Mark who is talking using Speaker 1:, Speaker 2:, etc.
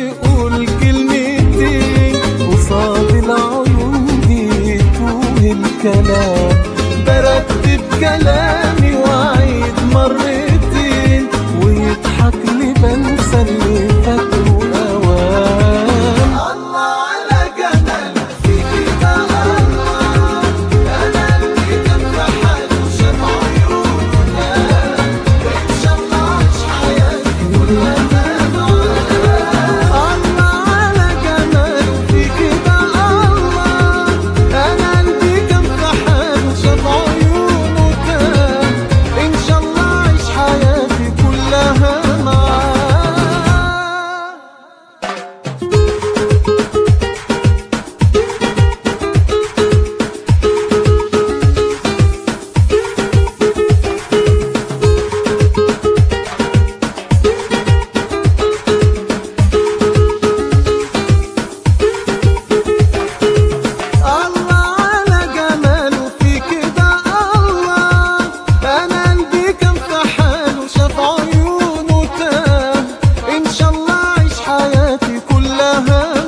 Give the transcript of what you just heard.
Speaker 1: يقول كلمتين قصاد العيون دي يتوه الكلام برتب كلامي وأعيد مرتين ويضحك لي بنسى اللي فاته أوام
Speaker 2: الله على جمالك فيكي ده الله انا قلبي كان في حاله شاف عيونه ان شاء الله اعيش حياتي كلها معاه
Speaker 1: الله على جمال فيك ده الله انا قلبي كان في حاله شاف عيونه تاه ان شاء الله اعيش حياتي كلها معاه الله على جماله فيك ده الله انا قلبي كان في حاله شاف عيونه تاه ان شاء الله اعيش حياتي كلها